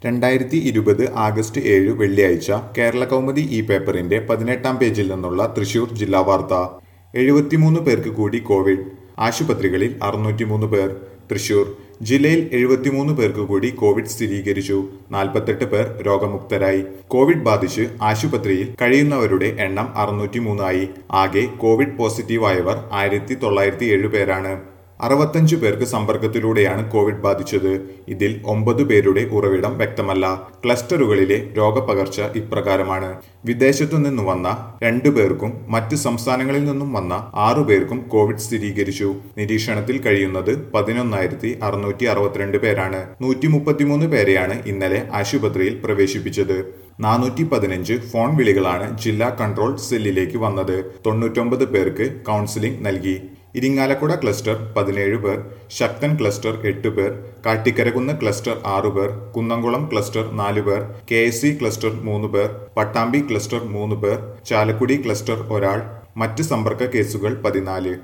രണ്ടായിരത്തി ഇരുപത് ആഗസ്റ്റ് ഏഴ് വെള്ളിയാഴ്ച കേരള കൗമുദി ഈ പേപ്പറിന്റെ പതിനെട്ടാം പേജിൽ നിന്നുള്ള തൃശൂർ ജില്ലാ വാർത്ത എഴുപത്തിമൂന്ന് പേർക്ക് കൂടി കോവിഡ് ആശുപത്രികളിൽ അറുന്നൂറ്റിമൂന്ന് പേർ തൃശൂർ ജില്ലയിൽ എഴുപത്തിമൂന്ന് പേർക്ക് കൂടി കോവിഡ് സ്ഥിരീകരിച്ചു നാൽപ്പത്തെട്ട് പേർ രോഗമുക്തരായി കോവിഡ് ബാധിച്ച് ആശുപത്രിയിൽ കഴിയുന്നവരുടെ എണ്ണം അറുന്നൂറ്റിമൂന്നായി ആകെ കോവിഡ് പോസിറ്റീവായവർ ആയിരത്തി തൊള്ളായിരത്തി ഏഴ് പേരാണ് അറുപത്തഞ്ചു പേർക്ക് സമ്പർക്കത്തിലൂടെയാണ് കോവിഡ് ബാധിച്ചത് ഇതിൽ ഒമ്പത് പേരുടെ ഉറവിടം വ്യക്തമല്ല ക്ലസ്റ്ററുകളിലെ രോഗപകർച്ച ഇപ്രകാരമാണ് വിദേശത്തു നിന്നു വന്ന രണ്ടു പേർക്കും മറ്റ് സംസ്ഥാനങ്ങളിൽ നിന്നും വന്ന ആറു പേർക്കും കോവിഡ് സ്ഥിരീകരിച്ചു നിരീക്ഷണത്തിൽ കഴിയുന്നത് പതിനൊന്നായിരത്തി അറുന്നൂറ്റി അറുപത്തിരണ്ട് പേരാണ് നൂറ്റി മുപ്പത്തിമൂന്ന് പേരെയാണ് ഇന്നലെ ആശുപത്രിയിൽ പ്രവേശിപ്പിച്ചത് നാനൂറ്റി പതിനഞ്ച് ഫോൺ വിളികളാണ് ജില്ലാ കൺട്രോൾ സെല്ലിലേക്ക് വന്നത് തൊണ്ണൂറ്റൊമ്പത് പേർക്ക് കൗൺസിലിംഗ് നൽകി ഇരിങ്ങാലക്കുട ക്ലസ്റ്റർ പതിനേഴ് പേർ ശക്തൻ ക്ലസ്റ്റർ എട്ട് പേർ കാട്ടിക്കരകുന്ന് ക്ലസ്റ്റർ ആറു പേർ കുന്നംകുളം ക്ലസ്റ്റർ നാല് പേർ കെ എസ് സി ക്ലസ്റ്റർ മൂന്ന് പേർ പട്ടാമ്പി ക്ലസ്റ്റർ മൂന്ന് പേർ ചാലക്കുടി ക്ലസ്റ്റർ ഒരാൾ മറ്റ് സമ്പർക്ക കേസുകൾ പതിനാല്